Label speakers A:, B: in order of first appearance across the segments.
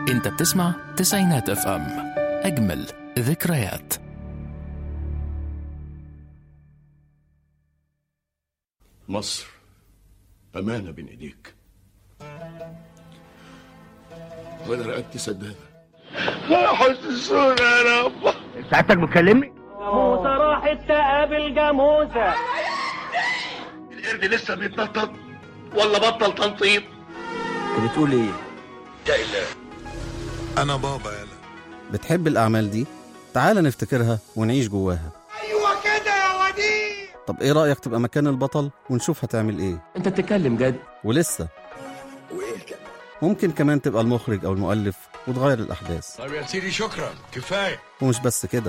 A: انت بتسمع تسعينات اف ام اجمل ذكريات
B: مصر أمانة بين إيديك وأنا رقبتي سدادة حسسونا يا رب
C: سعادتك بتكلمني؟
D: جاموسة راحت تقابل جاموسة
B: القرد لسه بيتنطط ولا بطل تنطيط
C: انت بتقول ايه؟
E: أنا بابا يلا
F: بتحب الأعمال دي؟ تعال نفتكرها ونعيش جواها
E: أيوة كده يا وديع
F: طب إيه رأيك تبقى مكان البطل ونشوف هتعمل إيه؟
C: انت بتتكلم جد
F: ولسه
E: وإيه كده؟
F: ممكن كمان تبقى المخرج أو المؤلف وتغير الأحداث
E: طب يا سيدي شكرا كفاية
F: ومش بس كده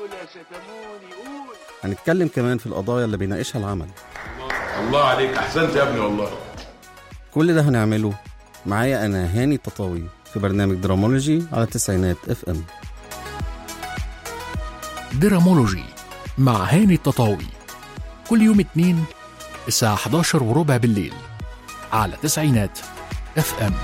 F: هنتكلم كمان في القضايا اللي بيناقشها العمل
B: الله عليك أحسنت يا ابني والله
F: كل ده هنعمله معايا أنا هاني التطاوي في برنامج درامولوجي على تسعينات اف ام
A: درامولوجي مع هاني التطاوي كل يوم اتنين الساعة 11 وربع بالليل على تسعينات اف ام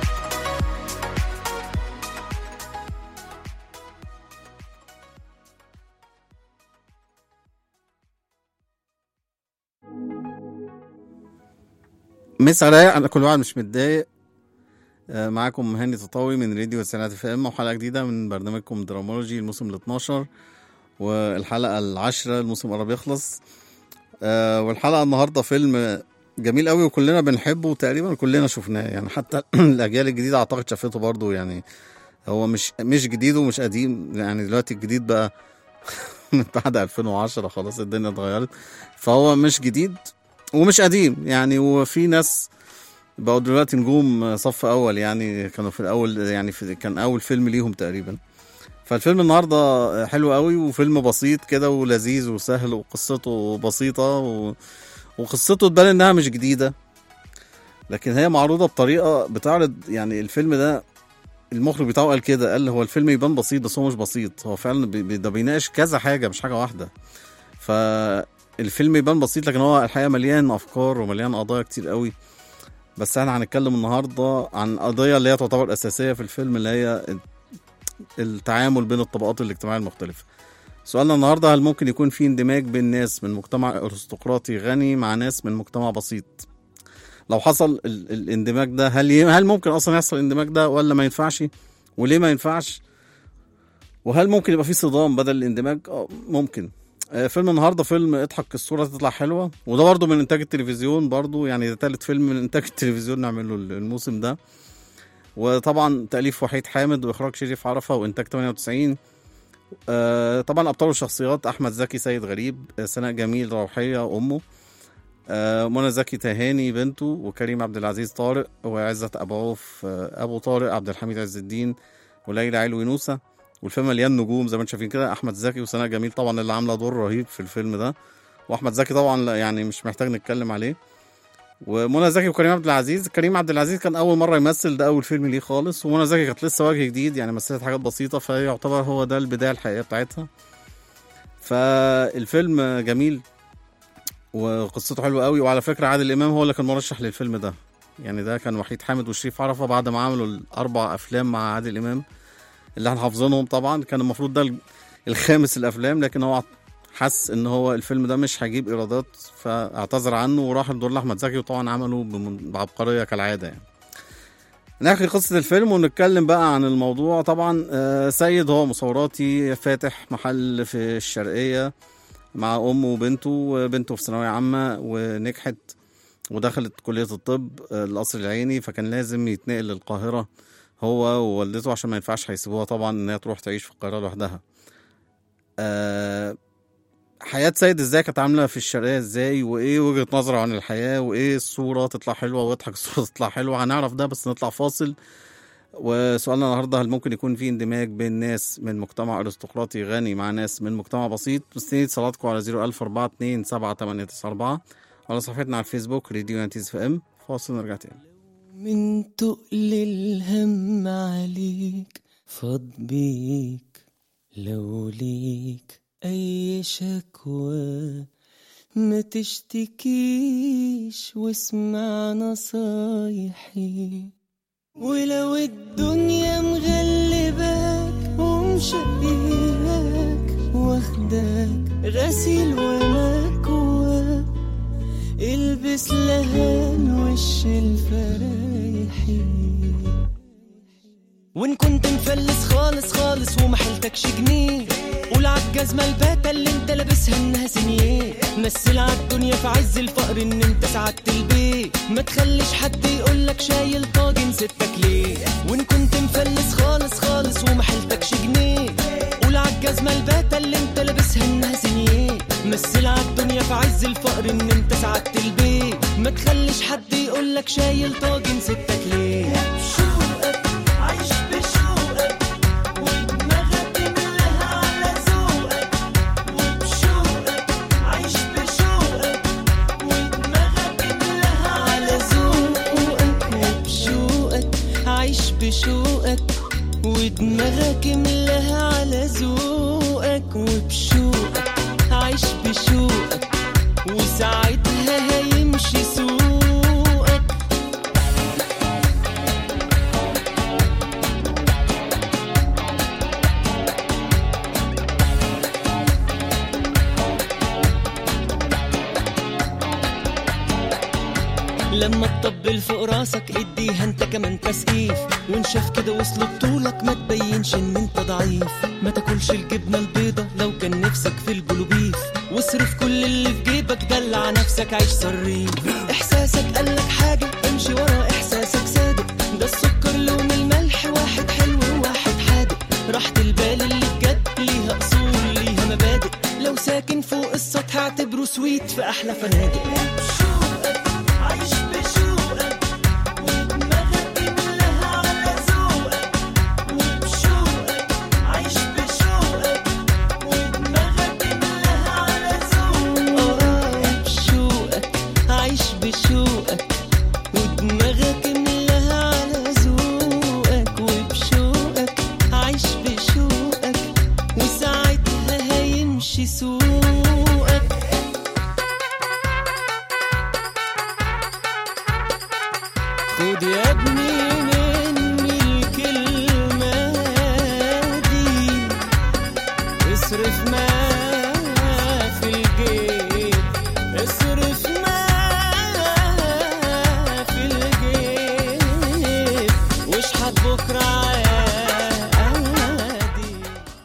F: مسا رايق على كل واحد مش متضايق آه، معاكم هاني تطاوي من راديو تسعينات اف ام وحلقة جديدة من برنامجكم درامولوجي الموسم ال 12 والحلقة العاشرة الموسم قرب يخلص آه، والحلقة النهاردة فيلم جميل قوي وكلنا بنحبه وتقريبا كلنا شفناه يعني حتى الأجيال الجديدة أعتقد شافته برضه يعني هو مش مش جديد ومش قديم يعني دلوقتي الجديد بقى من بعد 2010 خلاص الدنيا اتغيرت فهو مش جديد ومش قديم يعني وفي ناس بقوا دلوقتي نجوم صف اول يعني كانوا في الاول يعني في كان اول فيلم ليهم تقريبا فالفيلم النهارده حلو قوي وفيلم بسيط كده ولذيذ وسهل وقصته بسيطه و... وقصته تبان انها مش جديده لكن هي معروضه بطريقه بتعرض يعني الفيلم ده المخرج بتاعه قال كده قال هو الفيلم يبان بسيط بس هو مش بسيط هو فعلا بي- بي- ده بيناقش كذا حاجه مش حاجه واحده فالفيلم يبان بسيط لكن هو الحقيقه مليان افكار ومليان قضايا كتير قوي بس احنا هنتكلم النهارده عن قضيه اللي هي تعتبر اساسيه في الفيلم اللي هي التعامل بين الطبقات الاجتماعيه المختلفه سؤالنا النهارده هل ممكن يكون في اندماج بين ناس من مجتمع ارستقراطي غني مع ناس من مجتمع بسيط لو حصل ال- الاندماج ده هل ي- هل ممكن اصلا يحصل الاندماج ده ولا ما ينفعش وليه ما ينفعش وهل ممكن يبقى في صدام بدل الاندماج اه ممكن آه، فيلم النهارده فيلم اضحك الصوره تطلع حلوه وده برضه من انتاج التلفزيون برضه يعني ده تالت فيلم من انتاج التلفزيون نعمله الموسم ده وطبعا تاليف وحيد حامد واخراج شريف عرفه وانتاج 98 آه طبعا ابطال الشخصيات احمد زكي سيد غريب آه، سناء جميل روحيه امه آه منى زكي تهاني بنته وكريم عبد العزيز طارق وعزت ابو عوف آه ابو طارق عبد الحميد عز الدين وليلى علوي نوسه والفيلم مليان نجوم زي ما انتم شايفين كده احمد زكي وسناء جميل طبعا اللي عامله دور رهيب في الفيلم ده واحمد زكي طبعا لا يعني مش محتاج نتكلم عليه ومنى زكي وكريم عبد العزيز كريم عبد العزيز كان اول مره يمثل ده اول فيلم ليه خالص ومنى زكي كانت لسه وجه جديد يعني مثلت حاجات بسيطه فيعتبر هو ده البدايه الحقيقيه بتاعتها فالفيلم جميل وقصته حلوه قوي وعلى فكره عادل امام هو اللي كان مرشح للفيلم ده يعني ده كان وحيد حامد وشريف عرفه بعد ما عملوا الاربع افلام مع عادل امام اللي احنا حافظينهم طبعا كان المفروض ده الخامس الافلام لكن هو حس ان هو الفيلم ده مش هيجيب ايرادات فاعتذر عنه وراح الدور لاحمد زكي وطبعا عمله بمن- بعبقريه كالعاده يعني نحكي قصة الفيلم ونتكلم بقى عن الموضوع طبعا آه، سيد هو مصوراتي فاتح محل في الشرقية مع أمه وبنته وبنته في ثانوية عامة ونجحت ودخلت كلية الطب آه، القصر العيني فكان لازم يتنقل للقاهرة هو ووالدته عشان ما ينفعش هيسيبوها طبعا ان هي تروح تعيش في القاهرة لوحدها آه، حياة سيد ازاي كانت عاملة في الشرقية ازاي وايه وجهة نظره عن الحياة وايه الصورة تطلع حلوة واضحك الصورة تطلع حلوة هنعرف ده بس نطلع فاصل وسؤالنا النهارده هل ممكن يكون في اندماج بين ناس من مجتمع ارستقراطي غني مع ناس من مجتمع بسيط مستنيين اتصالاتكم على 01042 على صفحتنا على الفيسبوك راديو نتيز في ام فاصل نرجع تاني
G: من تقل الهم عليك فاض بيك لو ليك أي شكوى ما تشتكيش واسمع نصايحي ولو الدنيا مغلباك ومشقياك واخداك غسيل ومكواك البس لهان وش الفرايحين وان كنت مفلس خالص خالص وما حيلتكش جنيه قول عالجزمة الباتة اللي انت لابسها انها سنيه مثل عالدنيا في عز الفقر ان انت سعدت البيت ما تخليش حد يقولك شايل طاجن ستك ليه وان كنت مفلس خالص خالص وما حيلتكش جنيه قول عالجزمة الباتة اللي انت لابسها انها سنيه مثل عالدنيا في عز الفقر ان انت سعدت البيت ما تخليش حد يقولك شايل طاجن ستك ليه بشوقك عايش بشوقك ودماغك ملاها على ذوقك وبشوقك عايش بشوقك ودماغك ملاها على ذوقك وبشوقك عايش بشوقك ودماغك ملاها على ذوقك وبشوقك عايش بشوقك وساعتها هيمشي سوقك لما تطبل فوق راسك اديها انت كمان تسقيف وان شاف كده وصل بطولك ما تبينش ان انت ضعيف ما تاكلش الجبنه البيضه لو كان نفسك في البلوبيف واصرف كل اللي في جيبك دلع نفسك عيش صريف احساسك قالك حاجه امشي ورا احساسك صادق ده السكر لون الملح واحد حلو وواحد حادق راحة البال اللي بجد ليها اصول ليها مبادئ لو ساكن فوق السطح اعتبره سويت في احلى فنادق عايش بشوقك ودماغك ملاها على ذوقك وبشوقك عايش بشوقك ودماغك ملاها على ذوقك بشوقك عايش بشوقك ودماغك ملاها على ذوقك وبشوقك عايش بشوقك وساعتها هيمشي سوقك خد يا ابني مني الكلمة دي اصرف ما في الجيب اصرف ما في الجيب واشحت بكرة عادي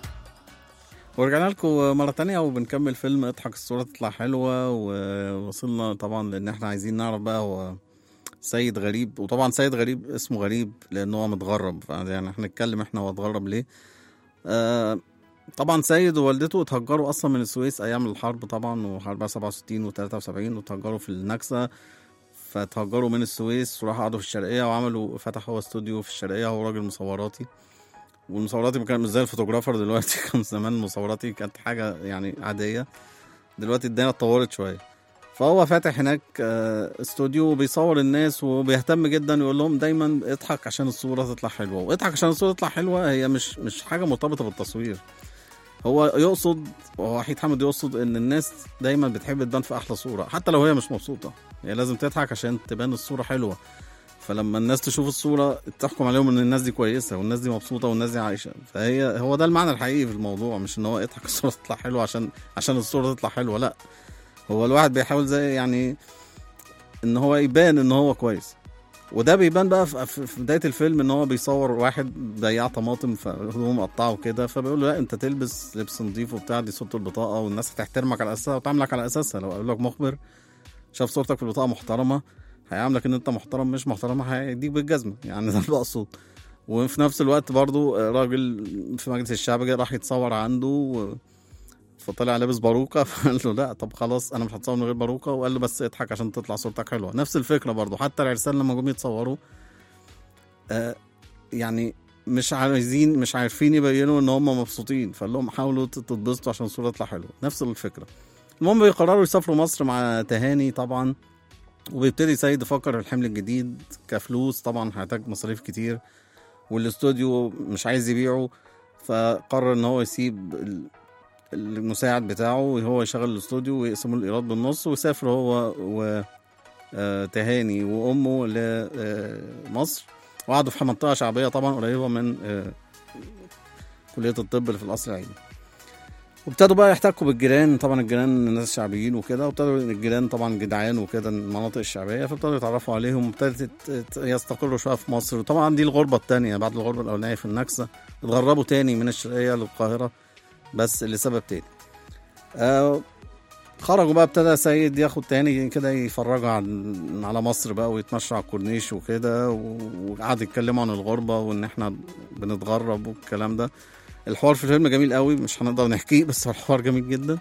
F: ورجعنا لكم مرة تانية وبنكمل فيلم اضحك الصورة تطلع حلوة ووصلنا طبعا لأن احنا عايزين نعرف بقى هو سيد غريب وطبعا سيد غريب اسمه غريب لأن هو متغرب يعني احنا نتكلم احنا هو اتغرب ليه آه طبعا سيد ووالدته اتهجروا أصلا من السويس أيام الحرب طبعا وحرب 67 و 73 واتهجروا في النكسة فتهجروا من السويس وراحوا قعدوا في الشرقية وعملوا فتح هو استوديو في الشرقية هو راجل مصوراتي والمصوراتي ما كان مش زي الفوتوغرافر دلوقتي كان زمان مصوراتي كانت حاجة يعني عادية دلوقتي الدنيا اتطورت شوية فهو فاتح هناك آه، استوديو وبيصور الناس وبيهتم جدا يقول لهم دايما اضحك عشان الصورة تطلع حلوة واضحك عشان الصورة تطلع حلوة هي مش مش حاجة مرتبطة بالتصوير هو يقصد هو وحيد حمد يقصد ان الناس دايما بتحب تبان في احلى صورة حتى لو هي مش مبسوطة هي لازم تضحك عشان تبان الصورة حلوة فلما الناس تشوف الصورة تحكم عليهم ان الناس دي كويسة والناس دي مبسوطة والناس دي عايشة فهي هو ده المعنى الحقيقي في الموضوع مش ان هو يضحك الصورة تطلع حلوة عشان عشان الصورة تطلع حلوة لا هو الواحد بيحاول زي يعني ان هو يبان ان هو كويس وده بيبان بقى في في- في بدايه الفيلم ان هو بيصور واحد بياع طماطم فهدومه مقطعه وكده فبيقول له لا انت تلبس لبس نظيف وبتاع دي صوره البطاقه والناس هتحترمك على اساسها وتعاملك على اساسها لو قال لك مخبر شاف صورتك في البطاقه محترمه هيعاملك ان انت محترم مش محترم هيديك بالجزمه يعني ده اللي بقصد وفي نفس الوقت برضو راجل في مجلس الشعب جه راح يتصور عنده و- فطلع لابس باروكه فقال له لا طب خلاص انا مش هتصور من غير باروكه وقال له بس اضحك عشان تطلع صورتك حلوه نفس الفكره برضو حتى العرسان لما جم يتصوروا آه يعني مش عايزين مش عارفين يبينوا ان هم مبسوطين فقال لهم حاولوا تتبسطوا عشان الصوره تطلع حلوه نفس الفكره المهم بيقرروا يسافروا مصر مع تهاني طبعا وبيبتدي سيد يفكر الحمل الجديد كفلوس طبعا هيحتاج مصاريف كتير والاستوديو مش عايز يبيعه فقرر ان هو يسيب ال- المساعد بتاعه وهو يشغل الاستوديو ويقسموا الايراد بالنص ويسافر هو و آه، تهاني وامه لمصر وقعدوا في منطقه شعبيه طبعا قريبه من آه، كليه الطب اللي في القصر العيني وابتدوا بقى يحتكوا بالجيران طبعا الجيران ناس شعبيين وكده وابتدوا الجيران طبعا جدعان وكده المناطق الشعبيه فابتدوا يتعرفوا عليهم وابتدت تت- يستقروا شويه في مصر وطبعا دي الغربه الثانيه بعد الغربه الاولانيه في النكسه اتغربوا تاني من الشرقيه للقاهره بس لسبب تاني آه خرجوا بقى ابتدى سيد ياخد تاني كده يفرجوا عن على مصر بقى ويتمشوا على الكورنيش وكده و- وقعد يتكلموا عن الغربة وان احنا بنتغرب والكلام ده الحوار في الفيلم جميل قوي مش هنقدر نحكيه بس هو الحوار جميل جدا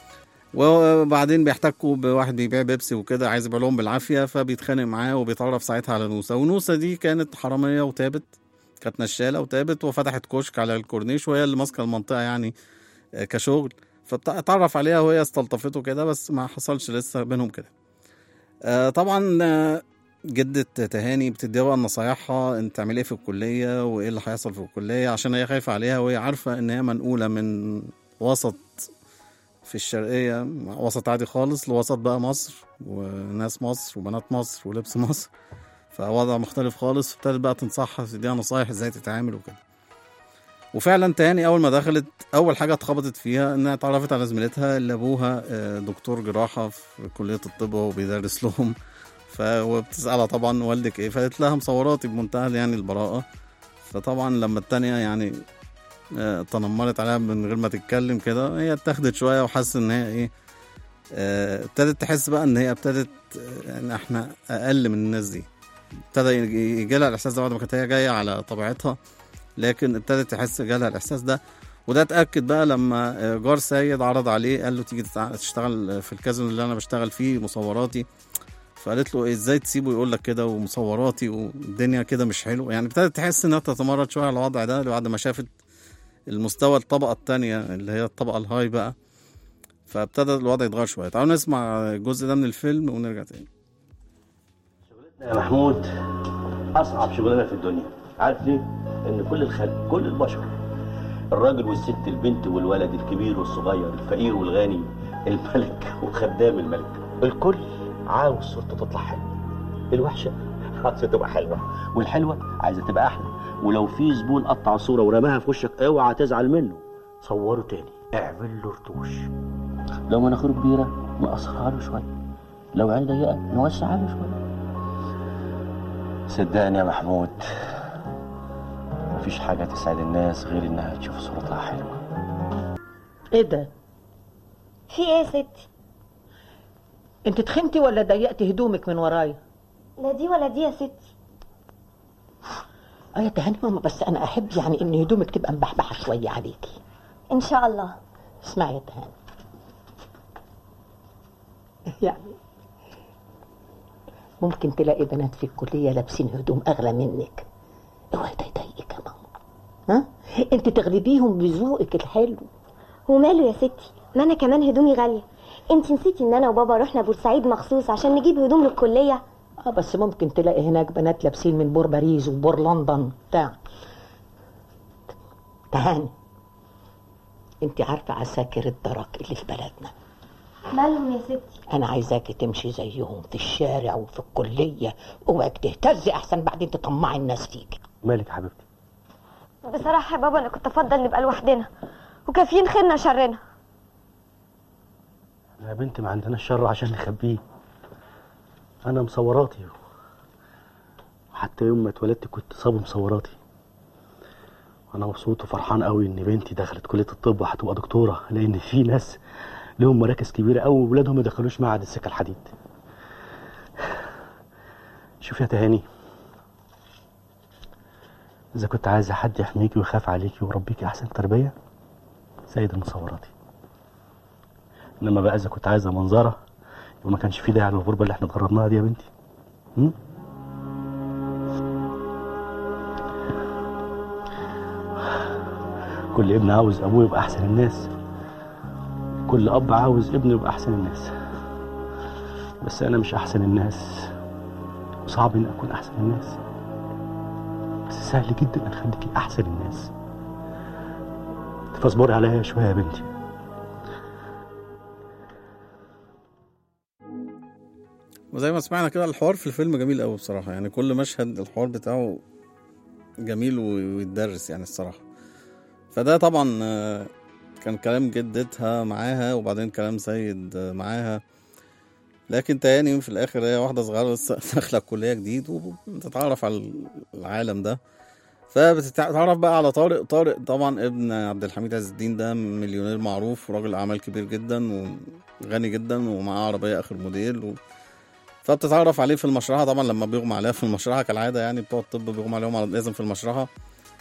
F: وبعدين بيحتكوا بواحد بيبيع بيبسي وكده عايز يبيع لهم بالعافية فبيتخانق معاه وبيتعرف ساعتها على نوسة ونوسة دي كانت حرامية وتابت كانت نشالة وتابت وفتحت كشك على الكورنيش وهي اللي ماسكة المنطقة يعني آه، كشغل فاتعرف عليها وهي استلطفته كده بس ما حصلش لسه بينهم كده آه طبعا آه، جدة تهاني بتديها بقى نصايحها انت تعمل ايه في الكلية وايه اللي هيحصل في الكلية عشان هي خايفة عليها وهي عارفة ان هي منقولة من وسط في الشرقية وسط عادي خالص لوسط بقى مصر وناس مصر وبنات مصر ولبس مصر فوضع مختلف خالص فابتدت بقى تنصحها تديها نصايح ازاي تتعامل وكده وفعلا تاني اول ما دخلت اول حاجه اتخبطت فيها انها اتعرفت على زميلتها اللي ابوها آه، دكتور جراحه في كليه الطب وهو بيدرس لهم فبتسالها طبعا والدك ايه فقالت لها مصوراتي بمنتهى يعني البراءه فطبعا لما التانية يعني آه، تنمرت عليها من غير ما تتكلم كده هي اتاخدت شويه وحست ان هي ايه آه، ابتدت تحس بقى ان هي ابتدت آه، ان احنا اقل من الناس دي ابتدى يجي لها الاحساس ده بعد ما كانت هي جايه على طبيعتها لكن ابتدت تحس جالها الاحساس ده وده اتاكد بقى لما آه، جار سيد عرض عليه قال له تيجي تتع- تشتغل في الكازينو اللي انا بشتغل فيه مصوراتي فقالت له إيه ازاي تسيبه يقول لك كده ومصوراتي والدنيا كده مش حلو يعني ابتدت تحس انها تتمرد شويه على الوضع ده بعد ما شافت المستوى الطبقه الثانيه اللي هي الطبقه الهاي بقى فابتدى الوضع يتغير شويه تعالوا نسمع الجزء ده من الفيلم ونرجع تاني
C: يا محمود اصعب شغلانه في الدنيا عارف ليه ان كل الخلق كل البشر الراجل والست البنت والولد الكبير والصغير الفقير والغني الملك وخدام الملك الكل عاوز صورته تطلع حلوه الوحشه عاوزه تبقى حلوه والحلوه عايزه تبقى احلى ولو في زبون قطع صوره ورماها في وشك اوعى تزعل منه صوره تاني اعمل له رتوش لو مناخيره كبيره نقصرها له شويه لو عين ضيقه نوسعها له شويه صدقني يا محمود مفيش حاجة تسعد الناس غير إنها تشوف صورتها حلوة
H: ايه ده؟
I: في ايه يا ستي
H: انت تخنتي ولا ضيقتي هدومك من ورايا؟
I: لا دي ولا دي يا ستي
H: اه يا تهاني ماما بس انا احب يعني ان هدومك تبقى مبحبحه شويه عليكي
I: ان شاء الله
H: اسمعي يا تهاني يعني ممكن تلاقي بنات في الكليه لابسين هدوم اغلى منك اوعي ده يضايقك يا ماما ها انت تغلبيهم بذوقك الحلو
I: وماله يا ستي ما انا كمان هدومي غاليه انت نسيتي ان انا وبابا رحنا بورسعيد مخصوص عشان نجيب هدوم للكليه
H: اه بس ممكن تلاقي هناك بنات لابسين من بور باريس وبور لندن بتاع تهاني انت عارفه عساكر الدرك اللي في بلدنا
I: مالهم يا ستي
H: انا عايزاكي تمشي زيهم في الشارع وفي الكليه اوعك تهتزي احسن بعدين تطمعي الناس فيك
C: مالك يا حبيبتي
I: بصراحه يا بابا انا كنت افضل نبقى لوحدنا وكافيين خيرنا شرنا
C: يا بنتي ما عندناش شر عشان نخبيه أنا مصوراتي حتى يوم ما اتولدت كنت صاب مصوراتي أنا مبسوط وفرحان قوي إن بنتي دخلت كلية الطب وهتبقى دكتورة لأن في ناس لهم مراكز كبيرة قوي وولادهم ما دخلوش معهد السكة الحديد شوف يا تهاني إذا كنت عايزة حد يحميكي ويخاف عليكي ويربيكي أحسن تربية سيد المصوراتي إنما بقى إذا كنت عايزة منظرة يبقى ما كانش في داعي للغربة اللي احنا اتغربناها دي يا بنتي م? كل ابن عاوز أبوه يبقى أحسن الناس كل أب عاوز ابنه يبقى أحسن الناس بس أنا مش أحسن الناس وصعب إني أكون أحسن الناس بس سهل جدا أن أخليكي أحسن الناس فاصبري عليا شوية يا بنتي
F: وزي ما سمعنا كده الحوار في الفيلم جميل قوي بصراحه يعني كل مشهد الحوار بتاعه جميل و- ويتدرس يعني الصراحة فده طبعا آه، كان كلام جدتها معاها وبعدين كلام سيد آه، معاها لكن تاني في الآخر هي واحدة صغيرة لسه داخلة كلية جديد وبتتعرف على العالم ده فبتتعرف بقى على طارق طارق طبعا ابن عبد الحميد عز الدين ده مليونير معروف وراجل أعمال كبير جدا وغني جدا ومعاه عربية آخر موديل و... فبتتعرف عليه في المشرحة طبعا لما بيغمى عليها في المشرحة كالعادة يعني بتوع الطب بيغمى عليهم على- لازم في المشرحة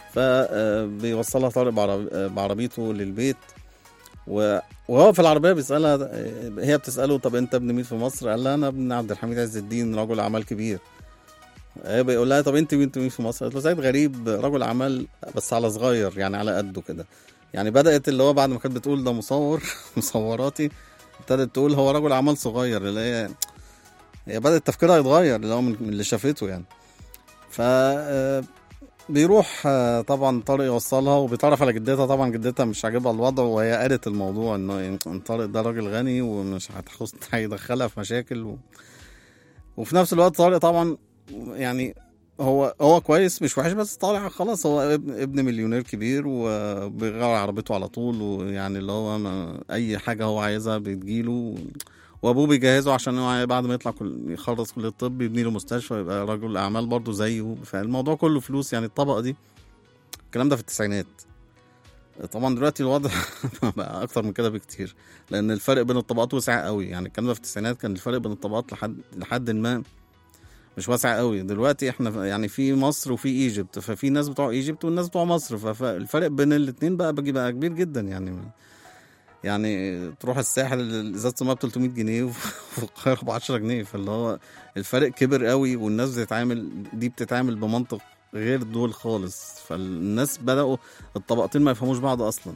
F: فبيوصلها طارق بعرب- آه، بعربيته للبيت و- وهو في العربية بيسألها آه، هي بتسأله طب أنت ابن مين في مصر؟ قال لها أنا ابن عبد الحميد عز الدين رجل أعمال كبير هي بيقول لها طب أنت مين مين في مصر؟ قالت له سيد غريب رجل أعمال بس على صغير يعني على قده كده يعني بدأت اللي هو بعد ما كانت بتقول ده مصور مصوراتي ابتدت تقول هو رجل أعمال صغير اللي هي هي بدأت تفكيرها يتغير اللي هو من من اللي شافته يعني ف آه، بيروح آه، طبعا طارق يوصلها وبيتعرف على جدتها طبعا جدتها مش عاجبها الوضع وهي قالت الموضوع انه إيه، إن طارق ده راجل غني ومش هتخص هيدخلها في مشاكل و... وفي نفس الوقت طارق طبعا يعني هو هو كويس مش وحش بس طالع خلاص هو ابن, ابن مليونير كبير وبيغير عربيته على طول ويعني اللي هو ما اي حاجه هو عايزها بتجيله وابوه بيجهزه عشان هو بعد ما يطلع كل يخلص كليه الطب يبني له مستشفى يبقى رجل اعمال برضه زيه فالموضوع كله فلوس يعني الطبقه دي الكلام ده في التسعينات طبعا دلوقتي الوضع بقى اكتر من كده بكتير لان الفرق بين الطبقات وسع قوي يعني الكلام ده في التسعينات كان الفرق بين الطبقات لحد لحد ما مش واسع قوي دلوقتي احنا يعني في مصر وفي ايجيبت ففي ناس بتوع ايجيبت والناس بتوع مصر فالفرق بين الاتنين بقى بقى بقى كبير جدا يعني يعني تروح الساحل ازازه الميه ب 300 جنيه وفي القاهره ب 10 جنيه فاللي هو الفرق كبر قوي والناس بتتعامل دي بتتعامل بمنطق غير دول خالص فالناس بدأوا الطبقتين ما يفهموش بعض اصلا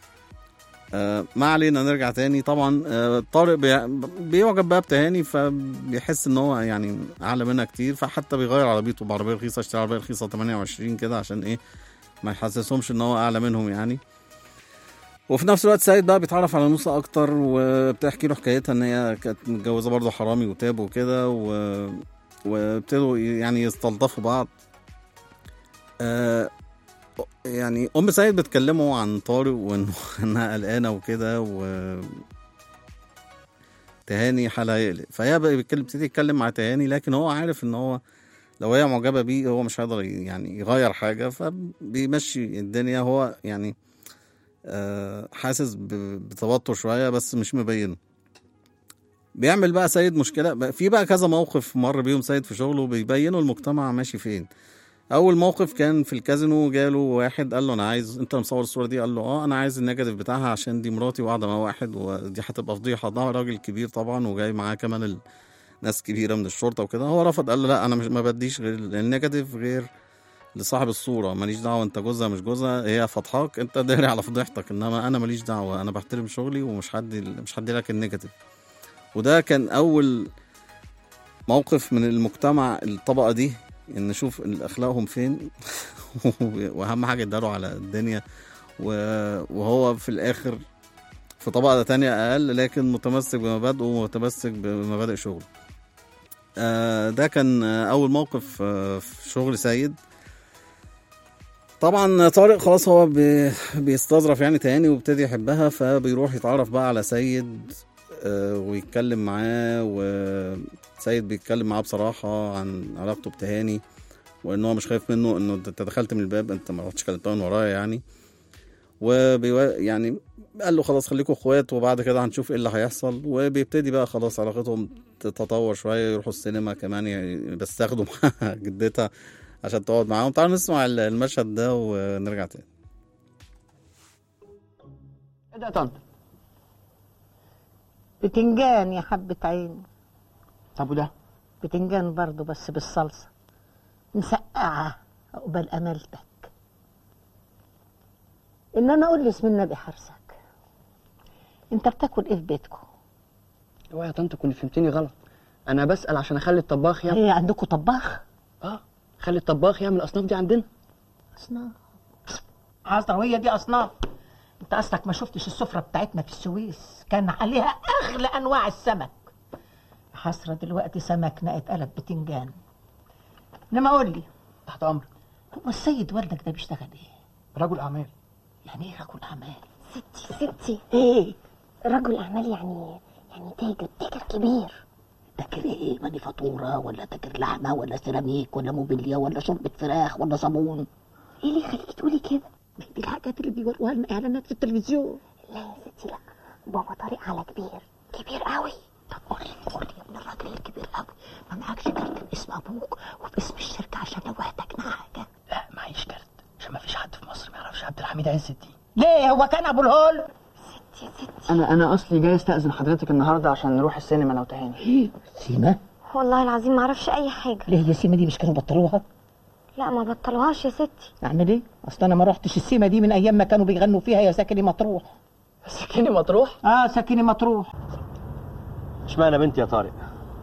F: آه ما علينا نرجع تاني طبعا آه طارق بي- بيعجب بقى بتهاني فبيحس ان هو يعني اعلى منها كتير فحتى بيغير عربيته بعربيه رخيصه اشتري عربيه رخيصه 28 كده عشان ايه ما يحسسهمش ان هو اعلى منهم يعني وفي نفس الوقت سيد بقى بيتعرف على نوسة اكتر وبتحكي له حكايتها ان هي كانت متجوزه برضه حرامي وتاب وكده و... وابتدوا يعني يستلطفوا بعض آه يعني ام سيد بتكلمه عن طارق وانه انها قلقانه وكده و تهاني حالها يقلق فهي بقى بيتكلم بتبتدي تتكلم مع تهاني لكن هو عارف ان هو لو هي معجبه بيه هو مش هيقدر يعني يغير حاجه فبيمشي الدنيا هو يعني آه، حاسس ب- بتوتر شويه بس مش مبينه بيعمل بقى سيد مشكله بقى- في بقى كذا موقف مر بيهم سيد في شغله بيبينوا المجتمع ماشي فين اول موقف كان في الكازينو جاله واحد قال له انا عايز انت مصور الصوره دي قال له اه انا عايز النيجاتيف بتاعها عشان دي مراتي وقاعده مع واحد ودي هتبقى فضيحه ده راجل كبير طبعا وجاي معاه كمان ال... ناس كبيره من الشرطه وكده هو رفض قال له لا انا مش ما بديش غير النيجاتيف غير لصاحب الصوره ماليش دعوه انت جوزها مش جوزها هي فضحاك انت داري على فضيحتك انما انا ماليش دعوه انا بحترم شغلي ومش هدي مش هدي لك النيجاتيف وده كان اول موقف من المجتمع الطبقه دي ان نشوف اخلاقهم فين واهم حاجه يداروا على الدنيا و- وهو في الاخر في طبقه تانية اقل لكن متمسك بمبادئه ومتمسك بمبادئ شغله آه، ده كان آه، اول موقف آه، في شغل سيد طبعا طارق خلاص هو بي- بيستظرف يعني تاني وابتدي يحبها فبيروح يتعرف بقى على سيد آه، ويتكلم معاه وسيد بيتكلم معاه بصراحة عن علاقته بتهاني وان هو مش خايف منه انه انت دخلت من الباب انت ما رحتش كلمتها من ورايا يعني وبيو... يعني قال له خلاص خليكوا اخوات وبعد كده هنشوف ايه اللي هيحصل وبيبتدي بقى خلاص علاقتهم تتطور شويه يروحوا السينما كمان يعني بس ياخدوا معاها جدتها عشان تقعد معاهم تعالوا نسمع ال- المشهد ده ونرجع تاني
H: ايه ده يا طنط بتنجان يا حبة عين طب وده بتنجان برضه بس بالصلصة مسقعة عقبال أملتك إن أنا أقول لي النبي حرسك أنت بتاكل إيه في بيتكم؟
J: اوعى يا طنط كنت فهمتني غلط انا بسال عشان اخلي الطباخ يعمل
H: هي عندكم طباخ؟
J: اه خلي الطباخ يعمل الاصناف دي عندنا
H: أصناف عصر وهي دي أصناف أنت أصلك ما شفتش السفرة بتاعتنا في السويس كان عليها أغلى أنواع السمك حسرة دلوقتي سمكنا اتقلب بتنجان إنما قول لي
J: تحت امرك
H: هو السيد والدك ده بيشتغل ايه
J: رجل اعمال
H: يعني ايه رجل اعمال
I: ستي ستي
H: ايه
I: رجل اعمال يعني يعني تاجر تاجر كبير
H: تاجر ايه مانيفاتوره ولا تاجر لحمه ولا سيراميك ولا موبيليا ولا شوربه فراخ ولا صابون
I: ايه اللي يخليكي تقولي كده
H: ما دي الحاجات اللي بيوروها لنا اعلانات في التلفزيون
I: لا يا ستي لا بابا طارق على كبير كبير قوي
H: طب قولي قولي يا ابن الراجل الكبير قوي ما معكش كارت باسم ابوك وباسم الشركه عشان لو احتاجنا حاجه
J: لا معيش كارت عشان ما فيش حد في مصر ما يعرفش عبد الحميد عز الدين
H: ليه هو كان ابو الهول
I: ستي ستي
J: انا انا اصلي جاي استاذن حضرتك النهارده عشان نروح السينما لو تهاني
H: سيما
I: والله العظيم ما اعرفش اي حاجه
H: ليه يا سيما دي مش كانوا بطلوها
I: لا ما بطلوهاش يا ستي
H: اعمل ايه اصل انا ما رحتش السيما دي من ايام ما كانوا بيغنوا فيها يا ساكني مطروح
J: ساكني مطروح
H: اه ساكني مطروح
C: اشمعنى بنتي يا طارق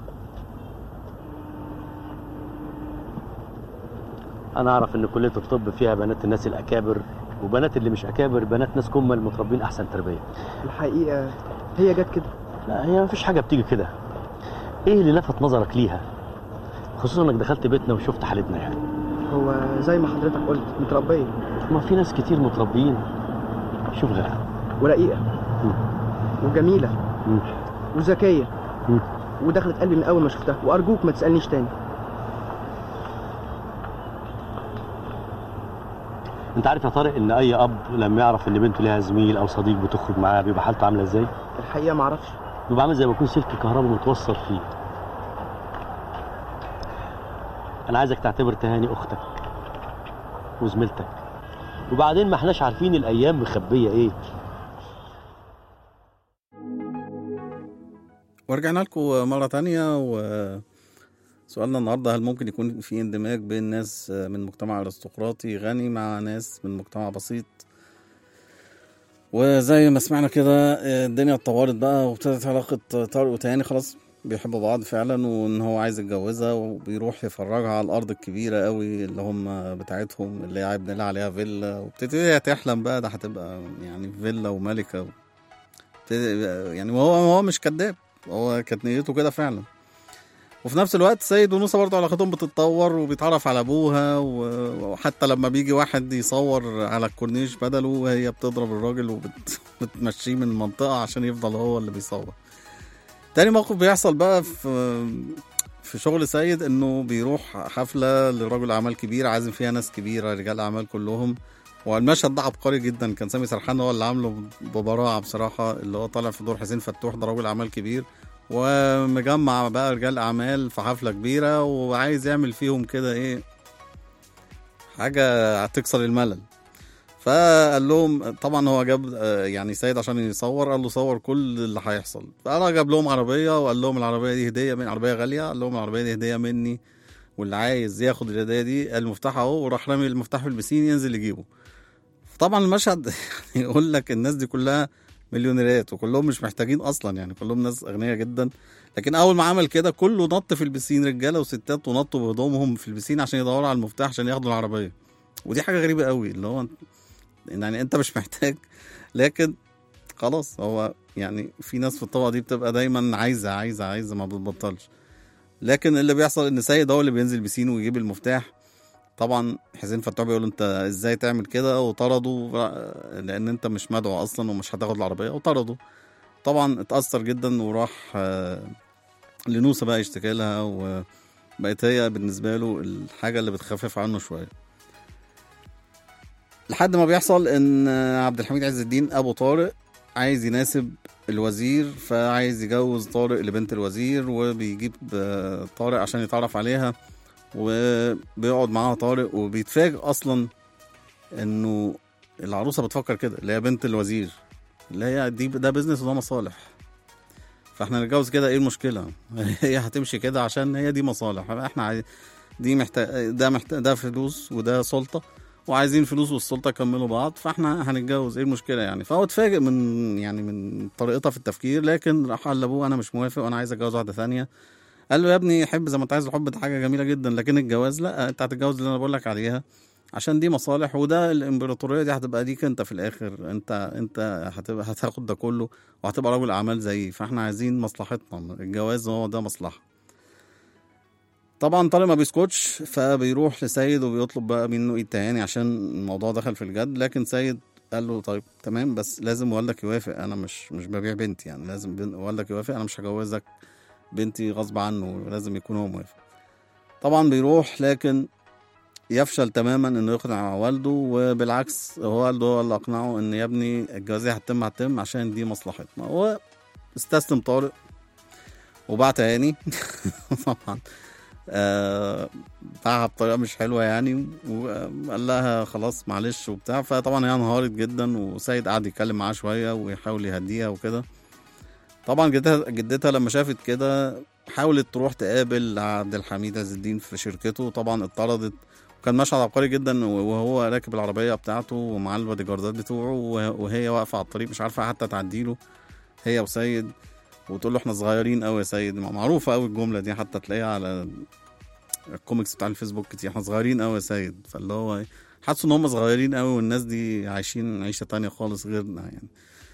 C: انا اعرف ان كليه الطب فيها بنات الناس الاكابر وبنات اللي مش اكابر بنات ناس كمل متربين احسن تربيه
J: الحقيقه هي جت كده
C: لا هي مفيش حاجه بتيجي كده ايه اللي لفت نظرك ليها خصوصا انك دخلت بيتنا وشفت حالتنا يعني
J: هو زي ما حضرتك قلت متربيه
C: ما في ناس كتير متربيين شوف غيرها
J: ورقيقه وجميله
C: مم.
J: وذكيه
C: مم.
J: ودخلت قلبي من اول ما شفتها وارجوك ما تسالنيش تاني
C: انت عارف يا طارق ان اي اب لما يعرف ان بنته ليها زميل او صديق بتخرج معاه بيبقى حالته عامله ازاي
J: الحقيقه ما اعرفش
C: بيبقى عامل زي ما يكون سلك كهرباء متوصل فيه انا عايزك تعتبر تهاني اختك وزميلتك وبعدين ما احناش عارفين الايام مخبيه ايه
F: ورجعنا لكم مرة تانية وسؤالنا النهاردة هل ممكن يكون في اندماج بين ناس من مجتمع أرستقراطي غني مع ناس من مجتمع بسيط وزي ما سمعنا كده الدنيا اتطورت بقى وابتدت علاقة طارق وتهاني خلاص بيحبوا بعض فعلا وان هو عايز يتجوزها وبيروح يفرجها على الارض الكبيره قوي اللي هم بتاعتهم اللي هي بنقول عليها فيلا وبتبتدي هي تحلم بقى ده هتبقى يعني فيلا وملكه بتبتدي- يعني وهو هو مش كذاب هو كانت نيته كده فعلا وفي نفس الوقت سيد ونوسة برضه علاقتهم بتتطور وبيتعرف على ابوها و- وحتى لما بيجي واحد يصور على الكورنيش بدله هي بتضرب الراجل وبتمشيه من المنطقة عشان يفضل هو اللي بيصور تاني موقف بيحصل بقى في في شغل سيد انه بيروح حفلة لرجل اعمال كبير عازم فيها ناس كبيرة رجال اعمال كلهم والمشهد ده عبقري جدا كان سامي سرحان هو اللي عامله ببراعة بصراحة اللي هو طالع في دور حسين فتوح ده راجل اعمال كبير ومجمع بقى رجال اعمال في حفلة كبيرة وعايز يعمل فيهم كده ايه حاجة هتكسر الملل فقال لهم طبعا هو جاب آه، يعني سيد عشان يصور قال له صور كل اللي هيحصل فقال جاب لهم عربيه وقال لهم العربيه دي هديه من عربيه غاليه قال لهم العربيه دي هديه مني واللي عايز ياخد الهديه دي المفتاح اهو وراح رامي المفتاح في البسين ينزل يجيبه طبعا المشهد يعني يقول لك الناس دي كلها مليونيرات وكلهم مش محتاجين اصلا يعني كلهم ناس اغنياء جدا لكن اول ما عمل كده كله نط في البسين رجاله وستات ونطوا بهدومهم في البسين عشان يدوروا على المفتاح عشان ياخدوا العربيه ودي حاجه غريبه قوي اللي هو يعني انت مش محتاج لكن خلاص هو يعني في ناس في الطبقه دي بتبقى دايما عايزه عايزه عايزه ما بتبطلش لكن اللي بيحصل ان سيد هو اللي بينزل بسين ويجيب المفتاح طبعا حسين فتوح بيقول له انت ازاي تعمل كده وطرده لان انت مش مدعو اصلا ومش هتاخد العربيه وطرده طبعا اتاثر جدا وراح آه، لنوسه بقى يشتكي لها وبقت هي بالنسبه له الحاجه اللي بتخفف عنه شويه لحد ما بيحصل ان عبد الحميد عز الدين ابو طارق عايز يناسب الوزير فعايز يجوز طارق لبنت الوزير وبيجيب آه، طارق عشان يتعرف عليها وبيقعد معاها طارق وبيتفاجئ اصلا انه العروسه بتفكر كده اللي هي بنت الوزير اللي هي دي ده بيزنس وده مصالح فاحنا نتجوز كده ايه المشكله هي هتمشي كده عشان هي دي مصالح احنا عاي... دي محتاج ده محتاج ده فلوس وده سلطه وعايزين فلوس والسلطه يكملوا بعض فاحنا هنتجوز ايه المشكله يعني فهو اتفاجئ من يعني من طريقتها في التفكير لكن راح قال لابوه انا مش موافق وانا عايز اتجوز واحده ثانيه قال له يا ابني حب زي ما انت عايز الحب ده حاجه جميله جدا لكن الجواز لا انت هتتجوز اللي انا بقول لك عليها عشان دي مصالح وده الامبراطوريه دي هتبقى ليك انت في الاخر انت انت هتبقى هتاخد ده كله وهتبقى رجل اعمال زيي فاحنا عايزين مصلحتنا الجواز هو ده مصلحه طبعا طارق ما بيسكتش فبيروح لسيد وبيطلب بقى منه ايد تاني عشان الموضوع دخل في الجد لكن سيد قال له طيب تمام بس لازم والدك يوافق انا مش مش ببيع بنتي يعني لازم بن- والدك يوافق انا مش هجوزك بنتي غصب عنه لازم يكون هو موافق طبعا بيروح لكن يفشل تماما انه يقنع والده وبالعكس هو والده هو اللي اقنعه ان يا ابني الجوازيه هتتم هتتم عشان دي مصلحتنا هو استسلم طارق وبعت هاني طبعا آه، باعها بطريقه مش حلوه يعني وقال لها خلاص معلش وبتاع فطبعا هي انهارت جدا وسيد قعد يتكلم معاه شويه ويحاول يهديها وكده طبعا جدتها جدتها لما شافت كده حاولت تروح تقابل عبد الحميد عز الدين في شركته طبعا اتطردت وكان مشهد عبقري جدا وهو راكب العربيه بتاعته ومعاه البادي جاردات بتوعه وه- وهي واقفه على الطريق مش عارفه حتى تعديله هي وسيد وتقول له احنا صغيرين قوي يا سيد معروفه قوي الجمله دي حتى تلاقيها على الكوميكس بتاع الفيسبوك كتير احنا صغيرين قوي يا سيد فاللي هو حاسوا ان هم صغيرين قوي والناس دي عايشين عيشه تانية خالص غيرنا يعني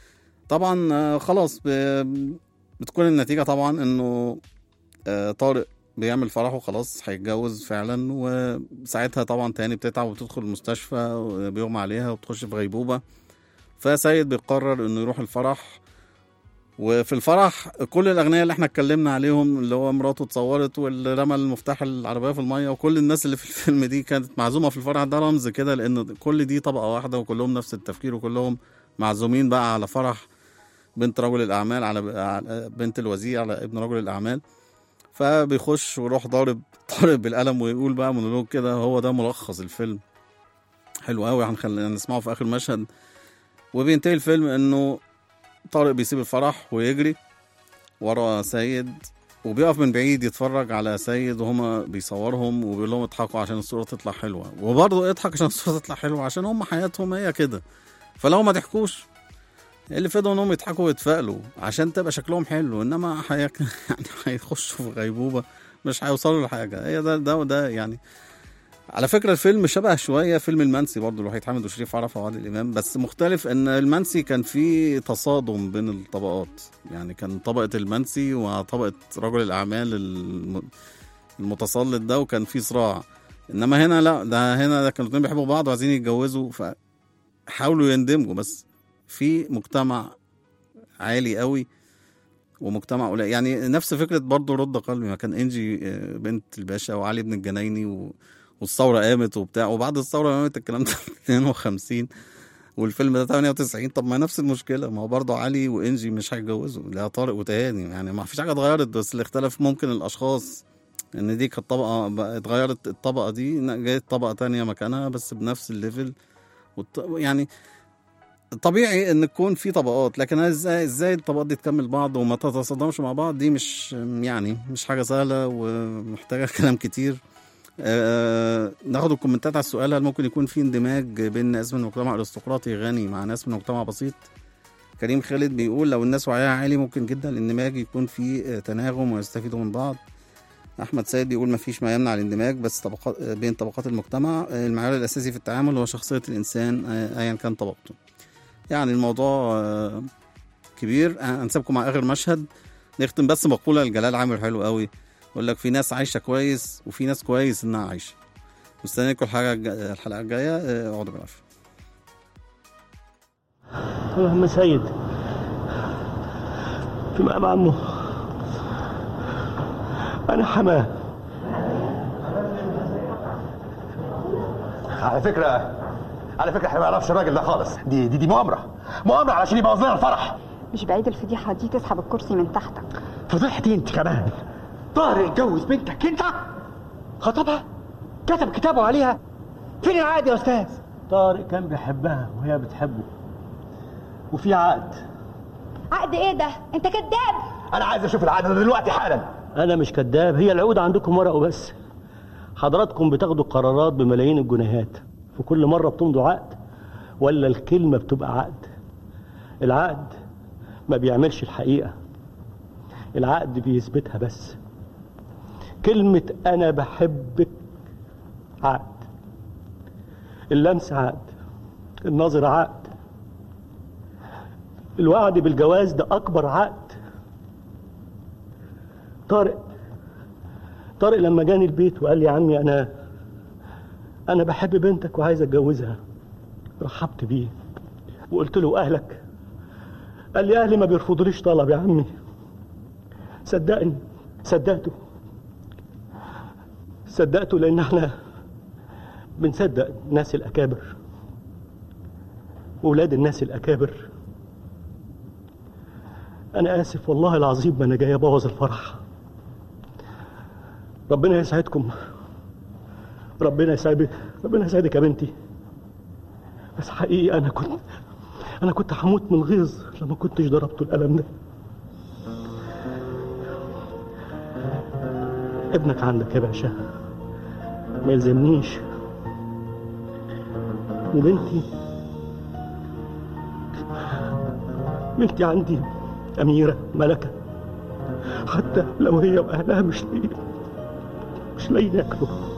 F: طبعا آه، خلاص ب- بتكون النتيجه طبعا انه آه، طارق بيعمل فرح وخلاص هيتجوز فعلا وساعتها طبعا تاني بتتعب وبتدخل المستشفى بيغمى عليها وبتخش في غيبوبه فسيد بيقرر انه يروح الفرح وفي الفرح كل الاغنياء اللي احنا اتكلمنا عليهم اللي هو مراته اتصورت واللي رمى المفتاح العربيه في الميه وكل الناس اللي في الفيلم دي كانت معزومه في الفرح ده رمز كده لان كل دي طبقه واحده وكلهم نفس التفكير وكلهم معزومين بقى على فرح بنت رجل الاعمال على على بنت الوزير على ابن رجل الاعمال فبيخش ويروح ضارب ضارب بالقلم ويقول بقى مونولوج كده هو ده ملخص الفيلم حلو قوي هنخلينا نسمعه في اخر مشهد وبينتهي الفيلم انه طارق بيسيب الفرح ويجري ورا سيد وبيقف من بعيد يتفرج على سيد وهما بيصورهم وبيقول لهم اضحكوا عشان الصورة تطلع حلوة وبرضه اضحك عشان الصورة تطلع حلوة عشان هم حياتهم هي كده فلو ما ضحكوش اللي في ايدهم انهم يضحكوا ويتفائلوا عشان تبقى شكلهم حلو انما حي... يعني هيخشوا في غيبوبة مش هيوصلوا لحاجة هي ده ده وده يعني على فكرة الفيلم شبه شوية فيلم المنسي برضه الوحيد حامد وشريف عرفة وعادل إمام بس مختلف إن المنسي كان فيه تصادم بين الطبقات يعني كان طبقة المنسي وطبقة رجل الأعمال الم- المتسلط ده وكان فيه صراع إنما هنا لا ده هنا ده كانوا الاتنين بيحبوا بعض وعايزين يتجوزوا فحاولوا يندمجوا بس في مجتمع عالي قوي ومجتمع قليل يعني نفس فكرة برضه رد قلبي ما كان انجي آه، بنت الباشا وعلي بن الجنايني و... والثورة قامت وبتاع وبعد الثورة قامت الكلام ده 52 والفيلم ده 98 طب ما نفس المشكلة ما هو برضه علي وانجي مش هيتجوزوا لا طارق وتهاني يعني ما فيش حاجة اتغيرت بس اللي اختلف ممكن الأشخاص ان دي كانت طبقة بقى اتغيرت الطبقة دي جاية طبقة تانية مكانها بس بنفس الليفل والط... يعني طبيعي ان تكون في طبقات لكن ازاي ازاي الطبقات دي تكمل بعض وما تتصادمش مع بعض دي مش يعني مش حاجه سهله ومحتاجه كلام كتير آه ناخد الكومنتات على السؤال هل ممكن يكون في اندماج بين ناس من مجتمع ارستقراطي غني مع ناس من مجتمع بسيط كريم خالد بيقول لو الناس وعيها عالي ممكن جدا الاندماج يكون في آه، تناغم ويستفيدوا من بعض احمد سيد بيقول ما فيش ما يمنع الاندماج بس طبقات آه، بين طبقات المجتمع آه، المعيار الاساسي في التعامل هو شخصيه الانسان آه، ايا كان طبقته يعني الموضوع آه، كبير آه، هنسيبكم مع اخر مشهد نختم بس مقوله لجلال عامر حلو قوي يقول لك في ناس عايشه كويس وفي ناس كويس انها عايشه مستنيكم الحلقه الج- الحلقه الجايه آه، اقعدوا بالعافيه
C: اللهم سيد في مقام عمه انا حماه
K: على فكرة على فكرة احنا ما نعرفش الراجل ده خالص دي دي دي مؤامرة مؤامرة علشان يبوظ لنا الفرح
L: مش بعيد الفضيحة دي تسحب الكرسي من تحتك
K: فضحتي انت كمان طارق اتجوز بنتك انت خطبها كتب كتابه عليها فين العقد يا استاذ
C: طارق كان بيحبها وهي بتحبه وفي عقد
I: عقد ايه ده انت كذاب
K: انا عايز اشوف العقد ده دلوقتي حالا
C: انا مش كذاب هي العقود عندكم ورق وبس حضراتكم بتاخدوا قرارات بملايين الجنيهات في كل مره بتمضوا عقد ولا الكلمه بتبقى عقد العقد ما بيعملش الحقيقه العقد بيثبتها بس كلمه انا بحبك عقد اللمس عقد النظر عقد الوعد بالجواز ده اكبر عقد طارق طارق لما جاني البيت وقال لي يا عمي انا انا بحب بنتك وعايز اتجوزها رحبت بيه وقلت له اهلك قال لي اهلي ما بيرفضوليش طلب يا عمي صدقني صدقته صدقته لان احنا بنصدق الناس الاكابر ولاد الناس الاكابر انا اسف والله العظيم ما انا جاي ابوظ الفرح ربنا يسعدكم ربنا يسعدك ربنا يسعدك يا بنتي بس حقيقي انا كنت انا كنت هموت من الغيظ لما كنتش ضربته القلم ده ابنك عندك يا باشا ما يلزمنيش وبنتي بنتي عندي أميرة ملكة حتى لو هي وأهلها مش لاقيين مش لاقيين ياكلوا